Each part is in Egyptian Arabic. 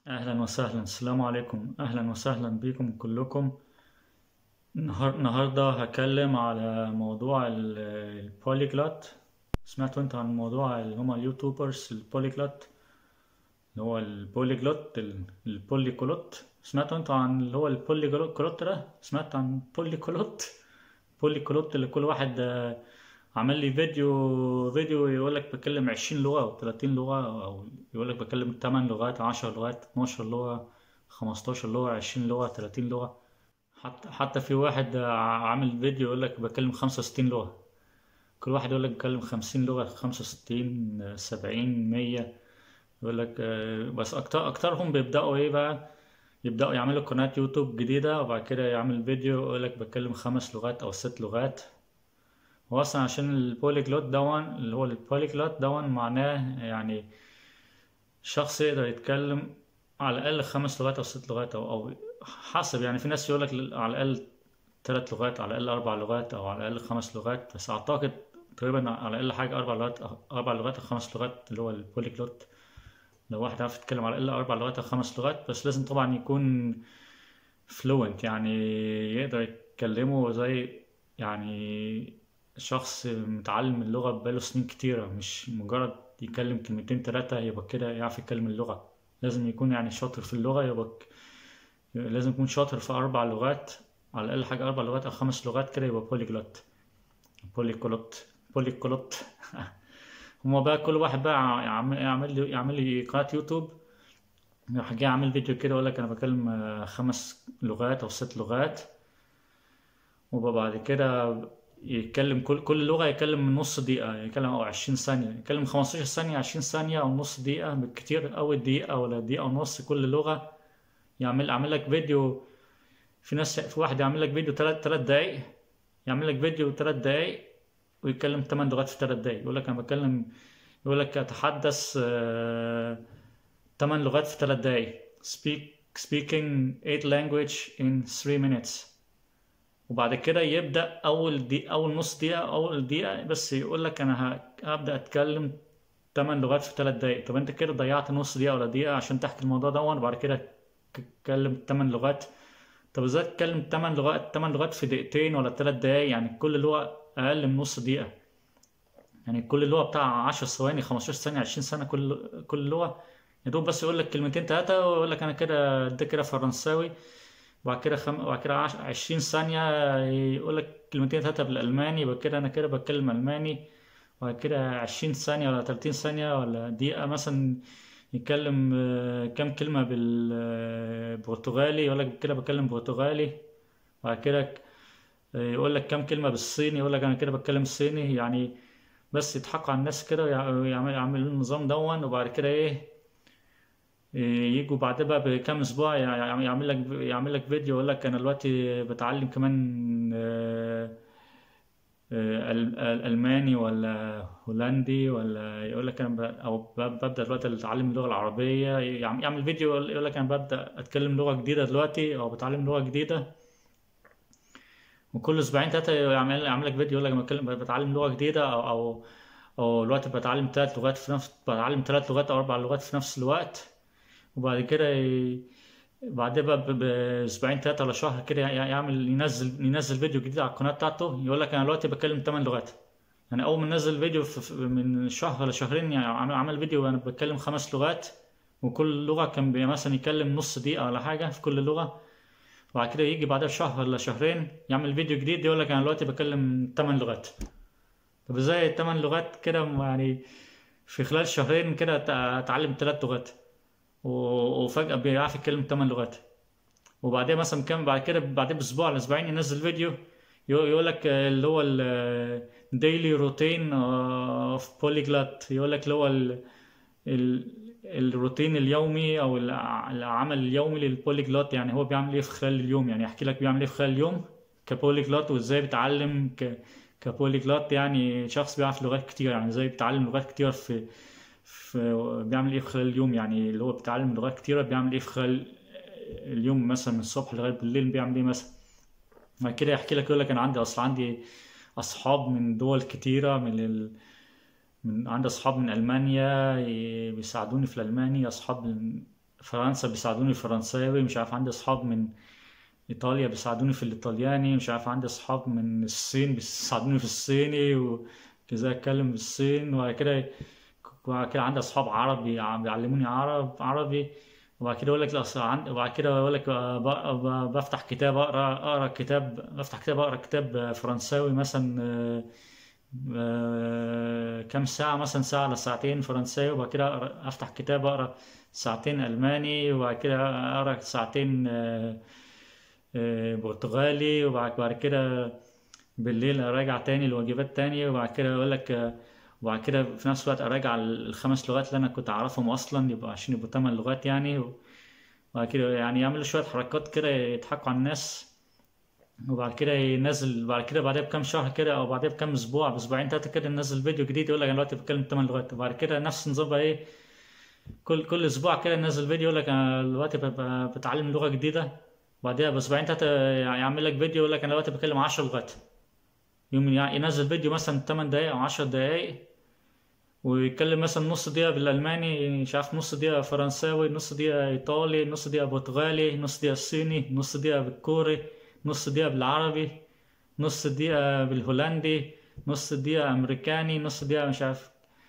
أهلا وسهلا السلام عليكم أهلا وسهلا بكم كلكم النهار- النهاردة هكلم على موضوع ال- البوليجلوت سمعتوا انتوا عن موضوع اللي هما اليوتيوبرز البوليجلوت اللي هو البوليجلوت ال- البوليكولوت سمعتوا انتوا عن اللي هو البوليكولوت ده سمعت عن بوليكولوت بوليكولوت اللي كل واحد آه، عمل لي فيديو فيديو يقول لك بتكلم 20 لغة أو 30 لغة أو يقول لك بتكلم 8 لغات 10 لغات 12 لغة 15 لغة 20 لغة 30 لغة حتى حتى في واحد آه، عامل فيديو يقول لك بتكلم 65 لغة كل واحد يقول لك بتكلم 50 لغة 65 آه، 70 100 يقول لك آه، بس أكتر أكترهم بيبدأوا إيه بقى يبدأوا يعملوا قناة يوتيوب جديدة وبعد كده يعمل فيديو يقول لك بتكلم خمس لغات أو ست لغات هو اصلا عشان البوليجلوت دون اللي هو البوليجلوت دون معناه يعني شخص يقدر يتكلم على الاقل خمس لغات او ست لغات او او حسب يعني في ناس يقول لك على الاقل ثلاث لغات على الاقل اربع لغات او على الاقل خمس لغات بس اعتقد تقريبا على الاقل حاجه اربع لغات اربع لغات او خمس لغات اللي هو البوليجلوت لو واحد عارف يتكلم على الاقل اربع لغات او خمس لغات بس لازم طبعا يكون فلوينت يعني يقدر يتكلمه زي يعني شخص متعلم اللغة بقاله سنين كتيرة مش مجرد يتكلم كلمتين تلاتة يبقى كده يعرف يتكلم اللغة لازم يكون يعني شاطر في اللغة يبقى ك- لازم يكون شاطر في أربع لغات على الأقل حاجة أربع لغات أو خمس لغات كده يبقى بوليجلوت بوليكولوت بوليكولوت هما بقى كل واحد بقى يعمل يعمل لي يعمل لي قناة يوتيوب راح جاي عامل فيديو كده يقول لك أنا بكلم آه، خمس لغات أو ست لغات وبعد كده يتكلم كل كل لغة يتكلم من نص دقيقة يتكلم أو 20 ثانية يتكلم 15 ثانية 20 ثانية أو نص دقيقة بالكتير أوي دقيقة ولا دقيقة ونص كل لغة يعمل يعمل لك فيديو في ناس في واحد يعمل لك فيديو تلات تلات دقايق يعمل لك فيديو تلات دقايق ويتكلم تمن لغات في تلات دقايق يقول لك أنا بتكلم يقول لك أتحدث آه، تمن لغات في تلات دقايق speak speaking eight language in three minutes وبعد كده يبدأ أول دي أول نص دقيقة أول دقيقة بس يقول لك أنا ه- هبدأ أتكلم تمن لغات في تلات دقايق طب أنت كده ضيعت نص دقيقة ولا دقيقة عشان تحكي الموضوع ده وبعد كده تتكلم تمن لغات طب ازاي تتكلم تمن لغات تمن لغات في دقيقتين ولا تلات دقايق يعني كل لغة أقل من نص دقيقة يعني كل لغة بتاع 10 ثواني 15 ثانية 20 ثانية كل كل لغة يا دوب بس يقول لك كلمتين تلاتة ويقول لك أنا كده ده كده فرنساوي وبعد كده خم... وبعد كده عش... 20 ثانية يقول لك كلمتين تلاتة بالألماني يبقى كده أنا كده بتكلم ألماني وبعد كده 20 ثانية ولا 30 ثانية ولا دقيقة مثلا يتكلم آه، كام كلمة بالبرتغالي يقول لك كده بتكلم برتغالي وبعد كده يقول لك كام كلمة بالصيني يقول لك أنا كده بتكلم صيني يعني بس يضحكوا على الناس كده ويعملوا يعملوا النظام دون وبعد كده إيه يجوا بعد بقى بكام اسبوع يع- يعمل لك يعمل لك فيديو يقول لك انا دلوقتي بتعلم كمان آه، آه، أل- أل- الماني ولا هولندي ولا يقول لك انا ب- او ب- ببدا دلوقتي اتعلم اللغه العربيه يعم- يعمل فيديو يقول يقول لك انا ببدا اتكلم لغه جديده دلوقتي او بتعلم لغه جديده وكل اسبوعين ثلاثه يعمل يعمل لك فيديو يقول لك أنا بتكلم بتعلم لغه جديده او او او دلوقتي بتعلم ثلاث لغات في نفس بتعلم ثلاث لغات او اربع لغات في نفس الوقت وبعد كده ي... بعدين بقى ب- باسبوعين ثلاثه ولا شهر كده يع- يعمل ينزل ينزل فيديو جديد على القناه بتاعته يقول لك انا دلوقتي بتكلم 8 لغات يعني اول ما نزل فيديو في في- من شهر ولا شهرين يعني عمل عمل فيديو انا بتكلم خمس لغات وكل لغه كان بي- مثلا يتكلم نص دقيقه ولا حاجه في كل لغه وبعد كده يجي بعدها بشهر ولا شهرين يعمل فيديو جديد يقول لك انا دلوقتي بتكلم 8 لغات طب ازاي الثمان لغات كده يعني في خلال شهرين كده أت- اتعلم ثلاث لغات و- وفجأة بيعرف يتكلم ثمان لغات وبعدين مثلا كم بعد كده بعدين باسبوع ولا اسبوعين ينزل فيديو يقول يقول لك آه، اللي هو الديلي روتين اوف بوليجلوت يقول لك اللي هو ال- ال- الروتين اليومي او الع- العمل اليومي للبوليجلوت يعني هو بيعمل ايه في خلال اليوم يعني يحكي لك بيعمل ايه في خلال اليوم كبوليجلوت وازاي بيتعلم ك كبوليجلوت يعني شخص بيعرف لغات كتير يعني ازاي بيتعلم لغات كتير في في بيعمل ايه في خلال اليوم يعني اللي هو بيتعلم لغات كتيرة بيعمل ايه في خلال اليوم مثلا من الصبح لغاية بالليل بيعمل ايه مثلا بعد كده يحكي لك يقول لك انا عندي اصل عندي اصحاب من دول كتيرة من ال... من عندي اصحاب من المانيا ي- بيساعدوني في الالماني اصحاب من فرنسا بيساعدوني فرنساوي مش عارف عندي اصحاب من ايطاليا بيساعدوني في الايطالياني مش عارف عندي اصحاب من الصين بيساعدوني في الصيني وكذا اتكلم بالصين وبعد كده وبعد كده عندي اصحاب عربي بيعلموني عرب عربي وبعد كده اقول لك لا عندي وبعد كده اقول لك بفتح كتاب اقرا اقرا كتاب بفتح كتاب اقرا كتاب فرنساوي مثلا كام ساعة مثلا ساعة لساعتين فرنساوي وبعد كده افتح كتاب اقرا ساعتين الماني وبعد كده اقرا ساعتين برتغالي وبعد كده بالليل اراجع تاني الواجبات تاني وبعد كده اقول لك وبعد كده في نفس الوقت اراجع الخمس لغات اللي انا كنت اعرفهم اصلا يبقى عشان يبقوا تمن لغات يعني وبعد كده يعني يعملوا شويه حركات كده يضحكوا على الناس وبعد كده ينزل بعد كده بعدها بكام شهر كده او بعدها بكام اسبوع باسبوعين تلاته كده ينزل فيديو جديد يقول لك انا دلوقتي بتكلم 8 لغات وبعد كده نفس النظام بقى ايه كل كل اسبوع كده ينزل فيديو يقول لك انا دلوقتي بتعلم لغه جديده بعدها باسبوعين تلاته يعمل لك فيديو يقول لك انا دلوقتي بتكلم 10 لغات يوم ينزل فيديو مثلا 8 دقايق او 10 دقايق ويتكلم مثلا نص دقيقة بالألماني مش عارف نص دقيقة فرنساوي نص دقيقة إيطالي نص دقيقة برتغالي نص دقيقة صيني نص دقيقة بالكوري نص دقيقة بالعربي نص دقيقة بالهولندي نص دقيقة أمريكاني نص دقيقة مش عارف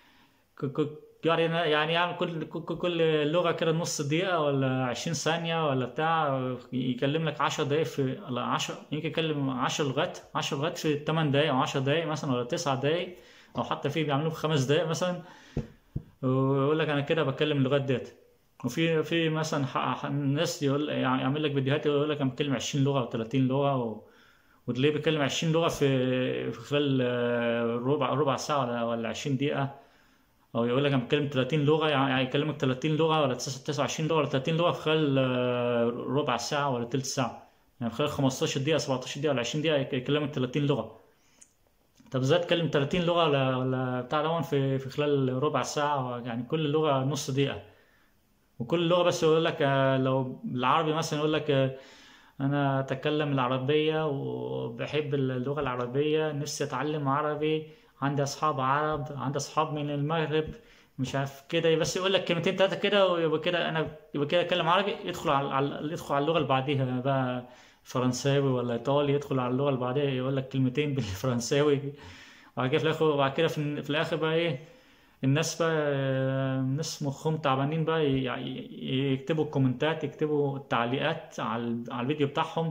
يعني يعني يعمل كل كل لغة كده نص دقيقة ولا عشرين ثانية ولا بتاع يكلم لك عشر دقايق في ولا عشر يمكن يكلم عشر لغات عشر لغات في تمن دقايق أو عشر دقايق مثلا ولا تسع دقايق أو حتى في بيعملوه في خمس دقايق مثلا ويقول لك أنا كده بتكلم اللغات ديت وفي في مثلا ناس يقول يعني يعمل لك فيديوهات يقول لك انا بتكلم 20 لغه او 30 لغه و... وتلاقيه بيتكلم 20 لغه في في خلال ربع ربع ساعه ولا ولا 20 دقيقه او يقول لك انا بتكلم 30 لغه يعني يكلمك 30 لغه ولا 29 لغه ولا 30 لغه في خلال ربع ساعه ولا ثلث ساعه يعني في خلال 15 دقيقه 17 دقيقه ولا 20 دقيقه يكلمك 30 لغه طب ازاي تكلم 30 لغه ولا ولا بتاع دون في في خلال ربع ساعه يعني كل لغه نص دقيقه وكل لغة بس يقول لك لو بالعربي مثلا يقول لك أنا أتكلم العربية وبحب اللغة العربية نفسي أتعلم عربي عندي أصحاب عرب عندي أصحاب من المغرب مش عارف كده بس يقول لك كلمتين تلاتة كده ويبقى كده أنا يبقى كده أتكلم عربي يدخل على يدخل على اللغة اللي بعديها بقى فرنساوي ولا إيطالي يدخل على اللغة اللي بعديها يقول لك كلمتين بالفرنساوي وبعد كده في الآخر وبعد كده في الآخر بقى إيه الناس بقى الناس مخهم تعبانين بقى يكتبوا الكومنتات يكتبوا التعليقات على على الفيديو بتاعهم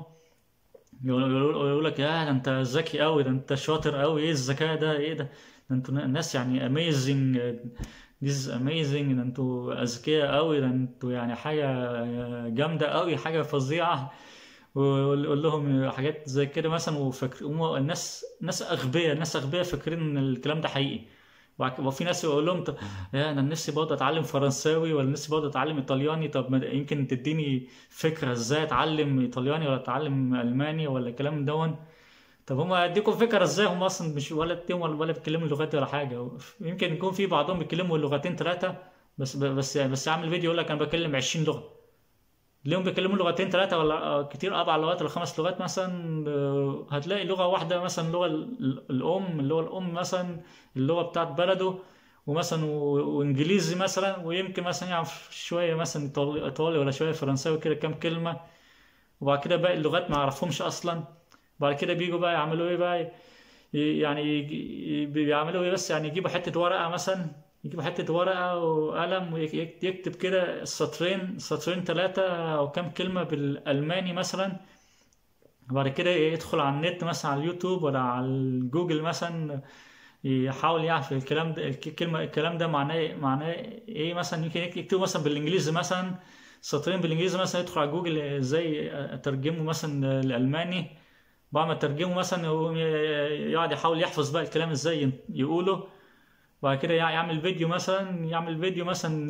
يقولوا لك يا ده انت ذكي قوي ده انت شاطر قوي ايه الذكاء ده ايه ده ده انتوا ناس يعني اميزنج this اميزنج ده انتوا اذكياء قوي ده انتوا يعني حاجه جامده قوي حاجه فظيعه ويقول لهم حاجات زي كده مثلا وفكر الناس ناس اغبياء ناس اغبياء فاكرين ان الكلام ده حقيقي وفي ناس يقول لهم طب يا انا نفسي برضه اتعلم فرنساوي ولا نفسي برضه اتعلم ايطالياني طب يمكن تديني فكره ازاي اتعلم ايطالياني ولا اتعلم الماني ولا الكلام دون طب هم يديكم فكره ازاي هم اصلا مش ولا تيم ولا ولا بيتكلموا اللغات ولا حاجه يمكن يكون في بعضهم بيتكلموا اللغتين ثلاثه بس بس بس اعمل فيديو يقول لك انا بكلم 20 لغه اليوم بيتكلموا لغتين ثلاثة ولا كتير أربع لغات ولا خمس لغات مثلا هتلاقي لغة واحدة مثلا اللغة الأم اللغة الأم مثلا اللغة بتاعت بلده ومثلا وإنجليزي مثلا ويمكن مثلا يعرف شوية مثلا إيطالي ولا شوية فرنساوي كده كام كلمة وبعد كده باقي اللغات ما يعرفهمش أصلا بعد كده بيجوا بقى يعملوا إيه بقى يعني بيعملوا إيه بس يعني يجيبوا حتة ورقة مثلا يجيب حتة ورقة وقلم ويكتب كده سطرين سطرين ثلاثة أو كام كلمة بالألماني مثلا وبعد كده يدخل على النت مثلا على اليوتيوب ولا على جوجل مثلا يحاول يعرف الكلام ده الكلمة الكلام ده معناه معناه ايه مثلا يمكن يكتبه مثلا بالانجليزي مثلا سطرين بالانجليزي مثلا يدخل على جوجل ازاي اترجمه مثلا للالماني بعد ما ترجمه مثلا يقعد يحاول يحفظ بقى الكلام ازاي يقوله وبعد كده يعمل فيديو مثلا يعمل فيديو مثلا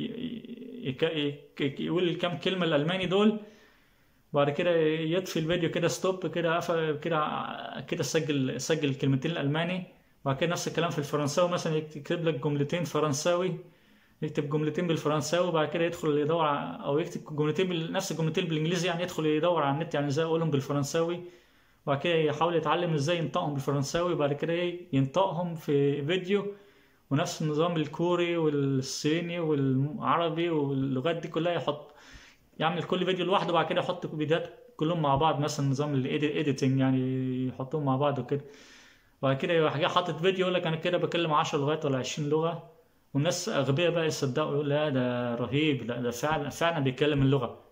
يقول كام كلمة الألماني دول بعد كده يطفي الفيديو كده ستوب كده كده كده سجل سجل الكلمتين الألماني بعد كده نفس الكلام في الفرنساوي مثلا يكتب لك جملتين فرنساوي يكتب جملتين بالفرنساوي وبعد كده يدخل يدور او يكتب جملتين بال... نفس الجملتين بالانجليزي يعني يدخل يدور على النت يعني ازاي اقولهم بالفرنساوي وبعد كده يحاول يتعلم ازاي ينطقهم بالفرنساوي وبعد كده ينطقهم في فيديو ونفس النظام الكوري والصيني والعربي واللغات دي كلها يحط يعمل كل فيديو لوحده وبعد كده يحط فيديوهات كلهم مع بعض مثلا نظام الايديتنج يعني يحطهم مع بعض وكده وبعد كده يروح جاي حاطط فيديو يقول لك انا كده بكلم 10 لغات ولا 20 لغه والناس اغبياء بقى يصدقوا يقول لا ده رهيب لا ده فعلا فعلا بيتكلم اللغه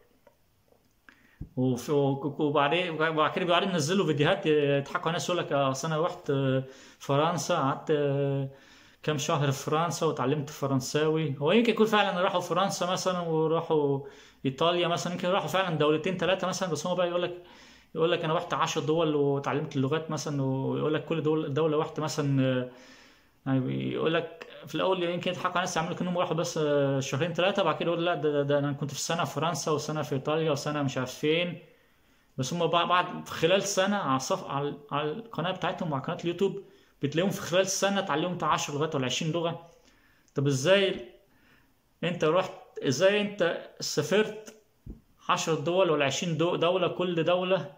وف- وبعدين وبعد كده بيقعدوا ينزلوا فيديوهات يضحكوا على الناس يقول لك اصل انا رحت فرنسا قعدت كام شهر في فرنسا واتعلمت فرنساوي هو يمكن يكون فعلا راحوا فرنسا مثلا وراحوا ايطاليا مثلا يمكن راحوا فعلا دولتين ثلاثه مثلا بس هو بقى يقول لك يقول لك انا رحت 10 دول واتعلمت اللغات مثلا ويقول لك كل دول دوله رحت مثلا يعني يقول لك في الاول يمكن يضحكوا على الناس يعملوا كانهم راحوا بس شهرين ثلاثه بعد كده يقول لا ده, ده, ده انا كنت في سنه في فرنسا وسنه في ايطاليا وسنه مش عارف فين بس هم بعد بعد- في خلال سنه على الصف على, على القناه بتاعتهم وعلى قناه اليوتيوب بتلاقيهم في خلال سنه اتعلموا بتاع 10 لغات ولا 20 لغه طب ازاي انت رحت ازاي انت سافرت 10 دول ولا 20 دو- دولة كل دولة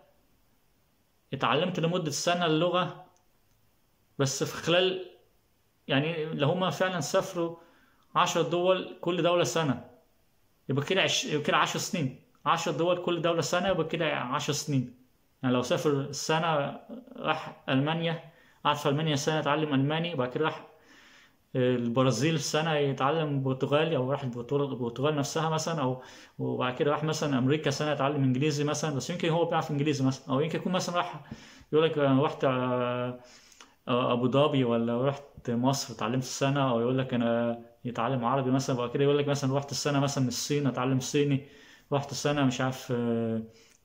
اتعلمت لمدة سنة اللغة بس في خلال يعني لو هما فعلا سافروا 10 دول كل دولة سنة يبقى كده عش... يبقى كده 10 سنين 10 دول كل دولة سنة يبقى كده 10 سنين يعني لو سافر سنة راح ألمانيا قعد في ألمانيا سنة اتعلم ألماني وبعد كده راح البرازيل سنة يتعلم برتغالي أو راح البرتغال البرتغال نفسها مثلا أو وبعد كده راح مثلا أمريكا سنة يتعلم إنجليزي مثلا بس يمكن هو بيعرف إنجليزي مثلا أو يمكن يكون مثلا راح يقول لك أنا رحت آه، آه، أبو ظبي ولا رحت مصر اتعلمت سنة أو يقول لك أنا يتعلم عربي مثلا وبعد كده يقول لك مثلا رحت السنة مثلا الصين أتعلم صيني رحت السنة مش عارف آه،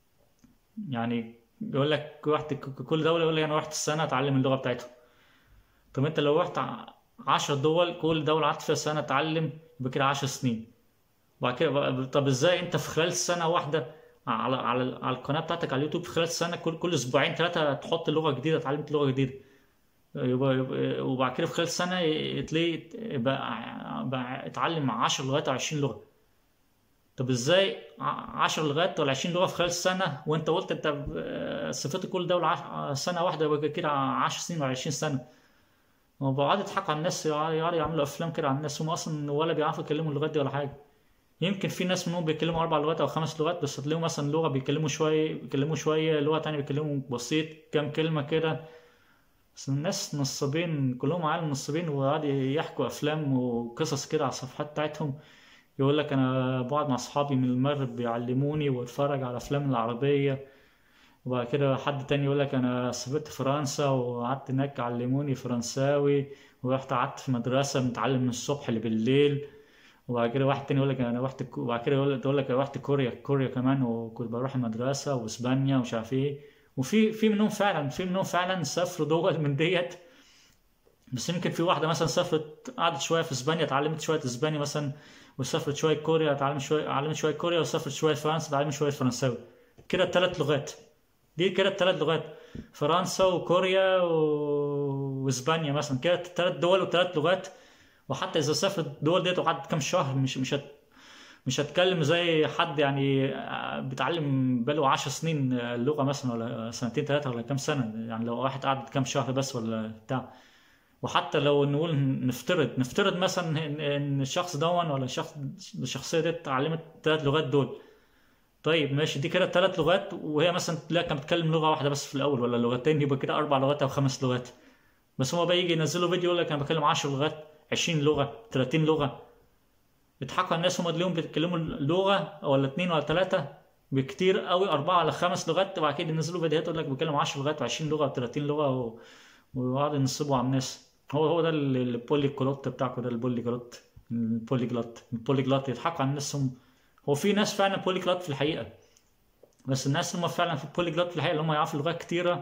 يعني يقول لك رحت ك- كل دولة يقول لك أنا رحت السنة أتعلم اللغة بتاعتهم طب انت لو رحت ع- عشر دول كل دولة قعدت فيها سنة اتعلم يبقى كده عشر سنين وبعد كده بقى- طب ازاي انت في خلال سنة واحدة على على على القناة بتاعتك على اليوتيوب في خلال سنة كل كل اسبوعين ثلاثة تحط لغة جديدة اتعلمت لغة جديدة يبقى يبقى وبعد كده في خلال سنة ي- تلاقي بقى بقى اتعلم 10 لغات او 20 لغة طب ازاي 10 لغات ولا 20 لغة في خلال سنة وانت قلت انت ب- سافرت كل دولة عش- سنة واحدة يبقى كده 10 سنين ولا 20 سنة هو بيقعدوا يضحكوا على الناس يقعدوا يعملوا افلام كده على الناس هم اصلا ولا بيعرفوا يتكلموا اللغات دي ولا حاجه يمكن في ناس منهم بيتكلموا اربع لغات او خمس لغات بس هتلاقيهم مثلا لغه بيتكلموا شويه بيتكلموا شويه لغه تانية بيتكلموا بسيط كام كلمه كده بس الناس نصابين كلهم عالم نصابين وقعدوا يحكوا افلام وقصص كده على الصفحات بتاعتهم يقول لك انا بقعد مع اصحابي من المغرب بيعلموني واتفرج على افلام العربيه وبعد كده حد تاني يقول لك انا سافرت فرنسا وقعدت هناك علموني فرنساوي ورحت قعدت في مدرسة بنتعلم من الصبح لبالليل وبعد كده واحد تاني يقول لك انا رحت كو- وبعد كده يقول يقول لك أنا رحت كوريا كوريا كمان وكنت بروح المدرسة واسبانيا ومش عارف ايه وفي في منهم فعلا في منهم فعلا سافروا دول من ديت بس يمكن في واحدة مثلا سافرت قعدت شوية في اسبانيا اتعلمت شوية اسباني مثلا وسافرت شوية كوريا اتعلمت شوية اتعلمت شوية كوريا وسافرت شوية فرنسا اتعلمت شوية فرنساوي كده ثلاث لغات دي كده الثلاث لغات فرنسا وكوريا و... واسبانيا مثلا كده ثلاث دول وثلاث لغات وحتى اذا سافر الدول ديت وقعدت كام شهر مش مش هت... مش هتكلم زي حد يعني بيتعلم بقاله 10 سنين اللغه مثلا ولا سنتين ثلاثه ولا كام سنه يعني لو واحد قعد كام شهر بس ولا بتاع وحتى لو نقول نفترض نفترض مثلا ان إن الشخص دون ولا الشخص الشخصيه دي اتعلمت ثلاث لغات دول طيب ماشي دي كده ثلاث لغات وهي مثلا لا كانت بتتكلم لغه واحده بس في الاول ولا لغتين يبقى كده اربع لغات او خمس لغات بس هو بقى يجي ينزلوا فيديو يقول لك انا بتكلم 10 لغات 20 لغه 30 لغه يضحكوا على الناس هم تلاقيهم بيتكلموا لغه ولا اتنين ولا ثلاثه بكتير قوي اربعه ولا خمس لغات وبعد كده ينزلوا فيديوهات يقول لك بيتكلم 10 لغات و20 لغه و30 لغه و... ويقعدوا ينصبوا على الناس هو هو ده ال- البولي كلوت بتاعكم ده البولي جلوت البولي جلوت البولي جلوت يضحكوا على الناس هم هو في ناس فعلا بولي جلوت في الحقيقه بس الناس اللي هم فعلا في البولي جلوت في الحقيقه اللي هم يعرفوا لغات كتيره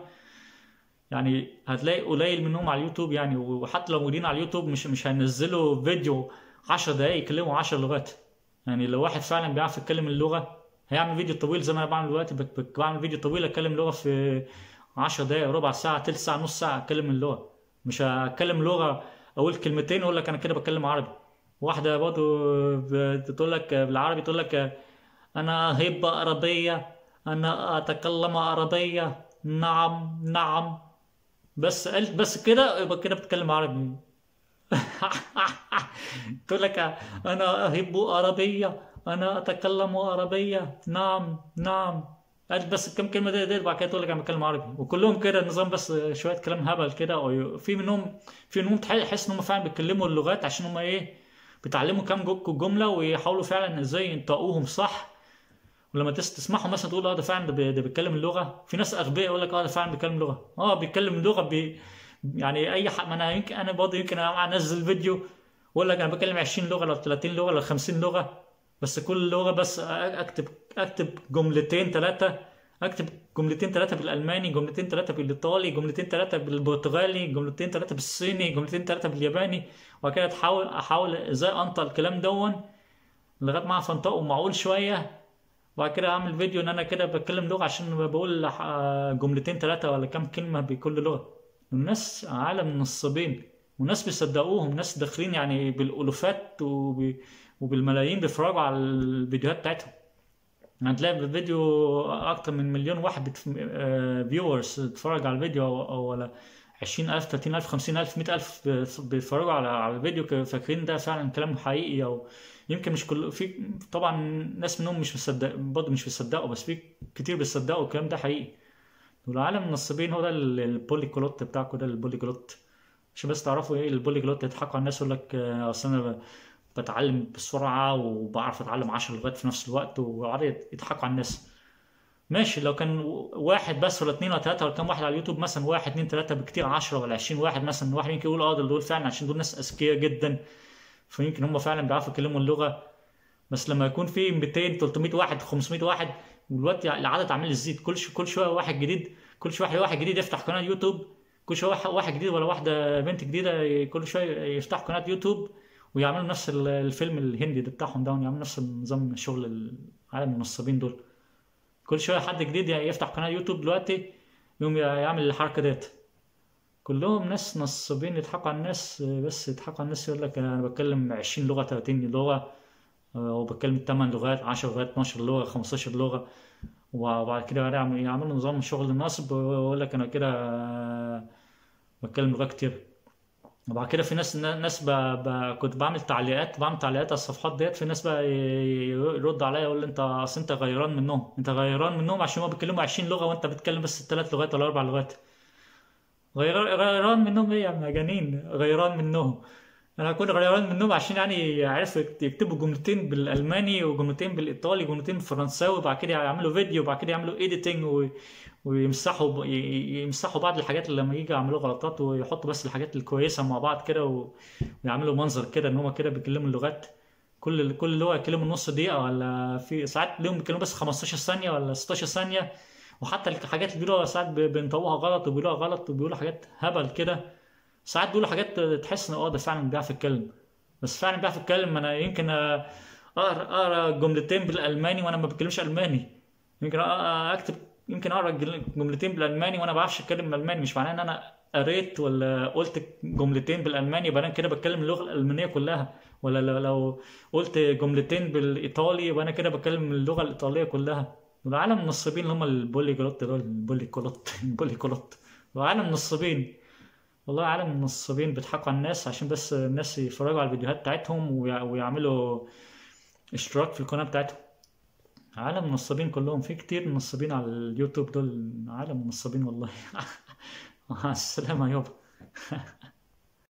يعني هتلاقي قليل منهم على اليوتيوب يعني وحتى لو موجودين على اليوتيوب مش مش هينزلوا فيديو 10 دقايق يكلموا 10 لغات يعني لو واحد فعلا بيعرف يتكلم اللغه هيعمل فيديو طويل زي ما انا بعمل دلوقتي بك- بك- بعمل فيديو طويل اتكلم لغه في 10 دقايق ربع ساعه تلت ساعه نص ساعه اتكلم اللغه مش هتكلم لغه اقول كلمتين اقول لك انا كده بتكلم عربي واحده برضه بتقول لك بالعربي تقول لك انا هبه عربيه انا اتكلم عربيه نعم نعم بس قلت بس كده يبقى كده بتكلم عربي تقول لك انا احب عربيه انا اتكلم عربيه نعم نعم قالت بس كم كلمه دي, دي بعد كده تقول لك انا بتكلم عربي وكلهم كده النظام بس شويه كلام هبل كده أو في منهم في منهم تحس ان هم فعلا بيتكلموا اللغات عشان هم ايه بيتعلموا كام جو- جمله ويحاولوا فعلا ازاي ينطقوهم صح ولما تس- تسمعهم مثلا تقول اه ده فعلا ده بي- ده بيتكلم اللغه في ناس اغبياء يقول لك اه ده فعلا بيتكلم لغه اه بيتكلم لغه بي يعني اي حق ما انا يمكن انا برضه يمكن انزل فيديو واقول لك انا بتكلم 20 لغه ولا 30 لغه ولا 50 لغه بس كل لغه بس اكتب اكتب جملتين ثلاثه اكتب جملتين ثلاثه بالالماني جملتين ثلاثه بالايطالي جملتين ثلاثه بالبرتغالي جملتين ثلاثه بالصيني جملتين ثلاثه بالياباني وبعد كده احاول احاول ازاي انطق الكلام دون لغايه ما اعرف انطقه معقول شويه وبعد كده اعمل فيديو ان انا كده بتكلم لغه عشان بقول آه، جملتين ثلاثه ولا كام كلمه بكل لغه الناس عالم نصابين وناس بيصدقوهم ناس داخلين يعني بالالوفات وب... وبالملايين بيتفرجوا على الفيديوهات بتاعتهم هتلاقي بالفيديو اكتر من مليون واحد فيورز تتفرج على الفيديو او أو ولا 20000 30000 50000 100000 بيتفرجوا على على الفيديو ك- فاكرين ده فعلا كلام حقيقي او يمكن مش كل في طبعا ناس منهم مش مصدق برضه مش بيصدقوا بس في كتير بيصدقوا الكلام ده حقيقي والعالم النصابين هو ده ال- البولي كلوت بتاعكم ده البولي كلوت عشان بس تعرفوا ايه البولي كلوت يضحكوا على الناس يقول لك آه، اصل انا ب- بتعلم بسرعه وبعرف اتعلم 10 لغات في نفس الوقت وقعدوا يضحكوا على الناس ماشي لو كان واحد بس ولا اتنين ولا تلاته ولا كام واحد على اليوتيوب مثلا واحد اتنين تلاته بكتير 10 ولا 20 واحد مثلا واحد يمكن يقول اه دول دول فعلا عشان دول ناس اذكياء جدا فيمكن هم فعلا بيعرفوا يتكلموا اللغه بس لما يكون في 200 300 واحد 500 واحد والوقت العدد عمال يزيد كل شو كل شويه واحد جديد كل شويه واحد جديد يفتح قناه يوتيوب كل شويه واحد- واحد جديد ولا واحده بنت جديده كل شويه يفتحوا قناه يوتيوب ويعملوا نفس ال- الفيلم الهندي ده بتاعهم ده ويعملوا نفس النظام شغل العالم النصابين دول كل شويه حد جديد يفتح قناه يوتيوب دلوقتي يقوم يعمل الحركه ديت كلهم ناس نصابين يضحكوا على الناس بس يضحكوا على الناس يقول لك انا بتكلم 20 لغه 30 لغه وبتكلم 8 لغات 10 لغات 12 لغه 15 لغه وبعد كده يعمل- يعملوا نظام شغل النصب ويقول لك انا كده بتكلم لغات كتير وبعد كده في ناس ناس ب... ب... كنت بعمل تعليقات بعمل تعليقات على الصفحات ديت في ناس بقى ي- يرد عليا يقول لي انت اصل انت غيران منهم انت غيران منهم عشان هم بيتكلموا 20 لغه وانت بتتكلم بس ثلاث لغات ولا اربع لغات غيران غيران منهم ايه يا مجانين غيران منهم انا هكون غيران منهم عشان يعني يعرفوا يكت- يكتبوا جملتين بالالماني وجملتين بالايطالي وجملتين بالفرنساوي وبعد كده يعملوا فيديو وبعد كده يعملوا ايديتنج ويمسحوا ب- ي- يمسحوا بعض الحاجات اللي لما يجي يعملوا غلطات ويحطوا بس الحاجات الكويسه مع بعض كده و- ويعملوا منظر كده ان هم كده بيتكلموا اللغات كل كل لغه يتكلموا نص دقيقه ولا في ساعات ليهم بيتكلموا بس 15 ثانيه ولا 16 ثانيه وحتى الحاجات اللي بيقولوها ساعات بي- بينطوها غلط وبيقولوها غلط وبيقولوا حاجات هبل كده ساعات بيقولوا حاجات تحس ان اه ده فعلا بيعرف يتكلم بس فعلا بيعرف يتكلم انا يمكن اقرا اقرا جملتين بالالماني وانا ما بتكلمش الماني يمكن أ- اكتب يمكن اقرا جل- جملتين بالالماني وانا ما بعرفش اتكلم الماني مش معناه ان انا قريت ولا قلت جملتين بالالماني يبقى انا كده بتكلم اللغه الالمانيه كلها ولا لو, لو قلت جملتين بالايطالي يبقى انا كده بتكلم اللغه الايطاليه كلها والعالم النصابين اللي هم البولي جلوت دول البولي كولوت البولي كولوت وعالم نصابين والله عالم النصابين بيضحكوا على الناس عشان بس الناس يتفرجوا على الفيديوهات بتاعتهم ويع- ويعملوا اشتراك في القناة بتاعتهم عالم النصابين كلهم في كتير نصابين على اليوتيوب دول عالم النصابين والله مع السلامة يابا